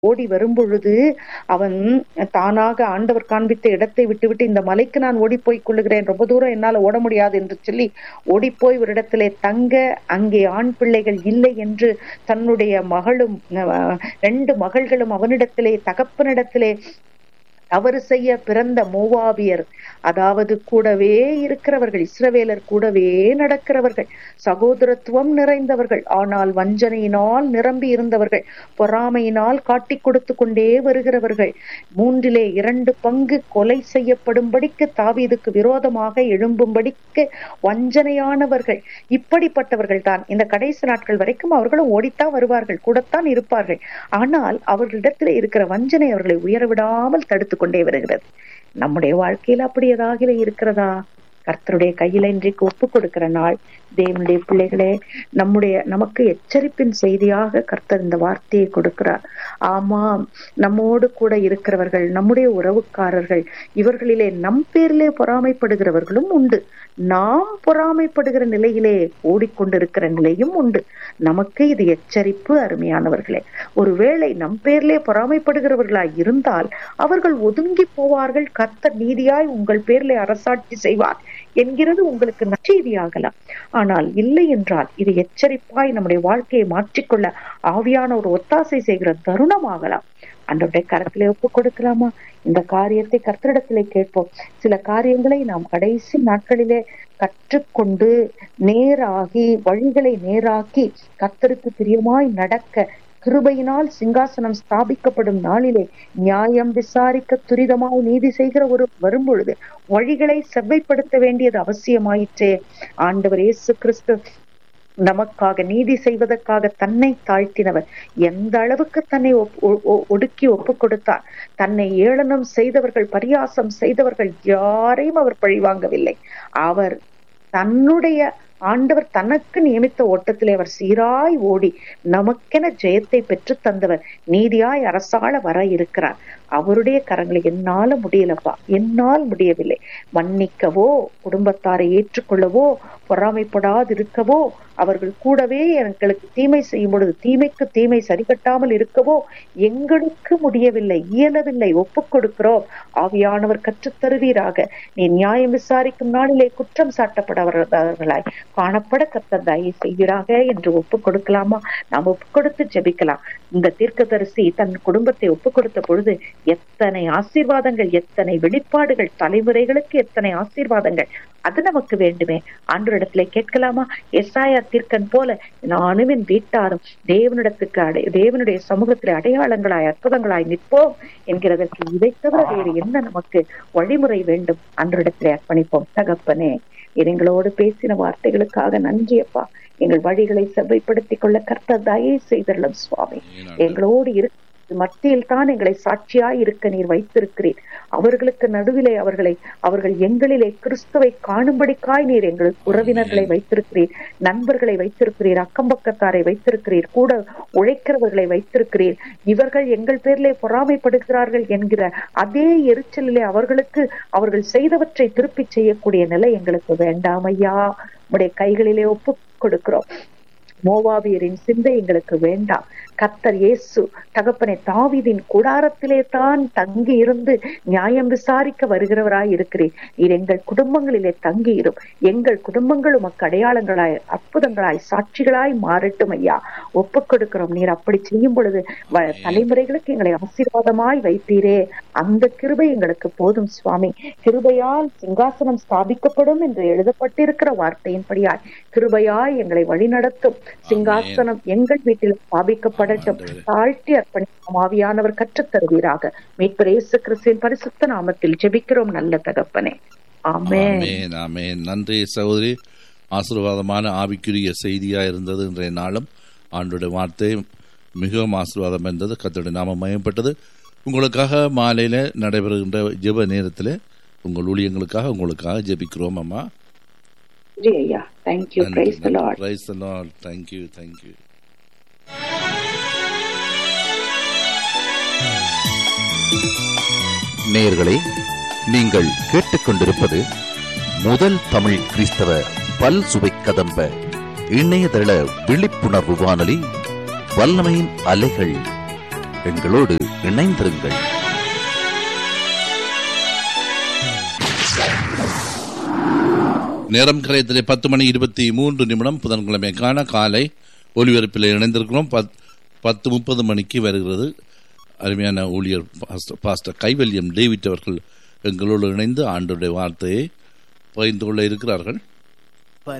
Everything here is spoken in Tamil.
ஓடி வரும்பொழுது அவன் தானாக ஆண்டவர் காண்பித்த இடத்தை விட்டுவிட்டு இந்த மலைக்கு நான் ஓடி போய் கொள்ளுகிறேன் ரொம்ப தூரம் என்னால் ஓட முடியாது என்று சொல்லி ஓடிப்போய் ஒரு இடத்திலே தங்க அங்கே ஆண் பிள்ளைகள் இல்லை என்று தன்னுடைய மகளும் அஹ், ரெண்டு மகள்களும் அவனிடத்திலே தகப்பனிடத்திலே தவறு செய்ய பிறந்த மோவாபியர் அதாவது கூடவே இருக்கிறவர்கள் இஸ்ரவேலர் கூடவே நடக்கிறவர்கள் சகோதரத்துவம் நிறைந்தவர்கள் ஆனால் வஞ்சனையினால் நிரம்பி இருந்தவர்கள் பொறாமையினால் காட்டிக் கொடுத்து கொண்டே வருகிறவர்கள் மூன்றிலே இரண்டு பங்கு கொலை செய்யப்படும்படிக்கு தாவீதுக்கு விரோதமாக எழும்பும்படிக்கு வஞ்சனையானவர்கள் இப்படிப்பட்டவர்கள் தான் இந்த கடைசி நாட்கள் வரைக்கும் அவர்களும் ஓடித்தான் வருவார்கள் கூடத்தான் இருப்பார்கள் ஆனால் அவர்களிடத்தில் இருக்கிற வஞ்சனை அவர்களை உயரவிடாமல் தடுத்து கொண்டே வருகிறது நம்முடைய வாழ்க்கையில் அப்படி ஏதாவது இருக்கிறதா கர்த்தருடைய கையில இன்றைக்கு ஒப்பு கொடுக்கிற நாள் தேவனுடைய பிள்ளைகளே நம்முடைய நமக்கு எச்சரிப்பின் செய்தியாக கர்த்தர் இந்த வார்த்தையை கொடுக்கிறார் ஆமாம் நம்மோடு கூட இருக்கிறவர்கள் நம்முடைய உறவுக்காரர்கள் இவர்களிலே நம் பேரிலே பொறாமைப்படுகிறவர்களும் உண்டு நாம் பொறாமைப்படுகிற நிலையிலே ஓடிக்கொண்டிருக்கிற நிலையும் உண்டு நமக்கு இது எச்சரிப்பு அருமையானவர்களே ஒருவேளை நம் பேரிலே பொறாமைப்படுகிறவர்களாய் இருந்தால் அவர்கள் ஒதுங்கி போவார்கள் கர்த்தர் நீதியாய் உங்கள் பேரிலே அரசாட்சி செய்வார் என்கிறது உங்களுக்கு நற்செய்தியாகலாம் ஆனால் இல்லை என்றால் இது எச்சரிப்பாய் நம்முடைய வாழ்க்கையை மாற்றிக்கொள்ள ஆவியான ஒரு ஒத்தாசை செய்கிற தருணமாகலாம் அன்றைய கரத்திலே ஒப்பு கொடுக்கலாமா இந்த காரியத்தை கர்த்தரிடத்திலே கேட்போம் சில காரியங்களை நாம் கடைசி நாட்களிலே கற்றுக்கொண்டு நேராகி வழிகளை நேராக்கி கர்த்தருக்கு பிரியமாய் நடக்க கிருபையினால் சிங்காசனம் ஸ்தாபிக்கப்படும் நாளிலே நியாயம் விசாரிக்க துரிதமாய் நீதி செய்கிற ஒரு வரும்பொழுது வழிகளை செவ்வைப்படுத்த வேண்டியது அவசியமாயிற்றே ஆண்டவர் இயேசு கிறிஸ்து நமக்காக நீதி செய்வதற்காக தன்னை தாழ்த்தினவர் எந்த அளவுக்கு தன்னை ஒடுக்கி ஒப்பு கொடுத்தார் தன்னை ஏளனம் செய்தவர்கள் பரியாசம் செய்தவர்கள் யாரையும் அவர் பழிவாங்கவில்லை அவர் தன்னுடைய ஆண்டவர் தனக்கு நியமித்த ஓட்டத்திலே அவர் சீராய் ஓடி நமக்கென ஜெயத்தை பெற்று தந்தவர் நீதியாய் அரசாள வர இருக்கிறார் அவருடைய கரங்களை என்னால முடியலப்பா என்னால் முடியவில்லை மன்னிக்கவோ குடும்பத்தாரை ஏற்றுக்கொள்ளவோ பொறாமைப்படாதிருக்கவோ அவர்கள் கூடவே எங்களுக்கு தீமை செய்யும் பொழுது தீமைக்கு தீமை சரிகட்டாமல் இருக்கவோ எங்களுக்கு முடியவில்லை இயலவில்லை ஒப்புக் கொடுக்கிறோம் ஆவியானவர் கற்றுத்தருவீராக நீ நியாயம் விசாரிக்கும் நாளிலே குற்றம் சாட்டப்படவர்களாய் காணப்பட கத்த தயை செய்வீராக என்று ஒப்புக் கொடுக்கலாமா நாம் ஒப்புக் கொடுத்து ஜெபிக்கலாம் இந்த தீர்க்கதரிசி தன் குடும்பத்தை ஒப்புக் கொடுத்த பொழுது எத்தனை ஆசீர்வாதங்கள் எத்தனை வெளிப்பாடுகள் தலைமுறைகளுக்கு எத்தனை ஆசீர்வாதங்கள் அது நமக்கு வேண்டுமே ஆண்டோரிடத்துல கேட்கலாமா எஸ்ஆயா தீர்க்கன் போல நானும் என் வீட்டாரும் தேவனிடத்துக்கு அடை தேவனுடைய சமூகத்தில் அடையாளங்களாய் அற்புதங்களாய் நிற்போம் என்கிறதற்கு இதை தவிர வேறு என்ன நமக்கு வழிமுறை வேண்டும் அன்றிடத்திலே அர்ப்பணிப்போம் தகப்பனே எங்களோடு பேசின வார்த்தைகளுக்காக நன்றி அப்பா எங்கள் வழிகளை செவ்வைப்படுத்திக் கொள்ள கர்த்தர் தயை செய்தரலும் சுவாமி எங்களோடு இரு மத்தியில் தான் எங்களை சாட்சியாய் இருக்க நீர் வைத்திருக்கிறீர் அவர்களுக்கு நடுவிலே அவர்களை அவர்கள் எங்களிலே கிறிஸ்துவை காணும்படிக்காய் நீர் எங்களுக்கு உறவினர்களை வைத்திருக்கிறீர் நண்பர்களை வைத்திருக்கிறீர் அக்கம்பக்கத்தாரை வைத்திருக்கிறீர் கூட உழைக்கிறவர்களை வைத்திருக்கிறீர் இவர்கள் எங்கள் பேரிலே பொறாமைப்படுகிறார்கள் என்கிற அதே எரிச்சலிலே அவர்களுக்கு அவர்கள் செய்தவற்றை திருப்பி செய்யக்கூடிய நிலை எங்களுக்கு வேண்டாம் ஐயா உடைய கைகளிலே ஒப்பு கொடுக்கிறோம் மோவாபியரின் சிந்தை எங்களுக்கு வேண்டாம் கர்த்தர் இயேசு தகப்பனை தாவிதின் கூடாரத்திலே தான் தங்கி இருந்து நியாயம் விசாரிக்க வருகிறவராய் இருக்கிறேன் இது எங்கள் குடும்பங்களிலே தங்கி இரும் எங்கள் குடும்பங்கள் உமக்கு அடையாளங்களாய் அற்புதங்களாய் சாட்சிகளாய் மாறட்டும் ஐயா ஒப்புக் கொடுக்கிறோம் நீர் அப்படி செய்யும் பொழுது தலைமுறைகளுக்கு எங்களை ஆசீர்வாதமாய் வைத்தீரே அந்த கிருபை எங்களுக்கு போதும் சுவாமி கிருபையால் சிங்காசனம் ஸ்தாபிக்கப்படும் என்று எழுதப்பட்டிருக்கிற வார்த்தையின்படியாய் கிருபையாய் எங்களை வழிநடத்தும் சிங்காசனம் எங்கள் வீட்டில் ஸ்தாபிக்கப்படட்டும் தாழ்த்தி அர்ப்பணிக்கும் ஆவியானவர் கற்றுத் தருவீராக மீட்பர் இயேசு கிறிஸ்துவின் பரிசுத்த நாமத்தில் ஜெபிக்கிறோம் நல்ல தகப்பனே ஆமென் ஆமென் நன்றி சகோதரி ஆசீர்வாதமான ஆவிக்குரிய செய்தியா இருந்தது இன்றைய நாளும் ஆண்டுடைய வார்த்தை மிகவும் ஆசீர்வாதம் இருந்தது கத்தோடைய நாமம் மயப்பட்டது உங்களுக்காக மாலையில நடைபெறுகின்ற ஜெப நேரத்தில் உங்கள் ஊழியங்களுக்காக உங்களுக்காக ஜெபிக்கிறோம் அம்மா நன்றி ஐயா thank you praise the lord praise the lord thank you thank you நேயர்களே நீங்கள் கேட்டுக்கொண்டிருப்பது முதல் தமிழ் கிறிஸ்தவ பல் சுவை கதம்ப இணையதள விழிப்புணர்வு வானொலி வல்லமையின் அலைகள் எங்களோடு இணைந்திருங்கள் நேரம் கரையத்திலே பத்து மணி இருபத்தி மூன்று நிமிடம் புதன்கிழமைக்கான காலை ஒலிபரப்பில் இணைந்திருக்கிறோம் பத்- பத்து முப்பது மணிக்கு வருகிறது அருமையான ஊழியர் பாஸ்டர்- பாஸ்டர் கைவல்யம் டேவிட் அவர்கள் எங்களோடு இணைந்து ஆண்டுடைய வார்த்தையை பகிர்ந்து கொள்ள இருக்கிறார்கள்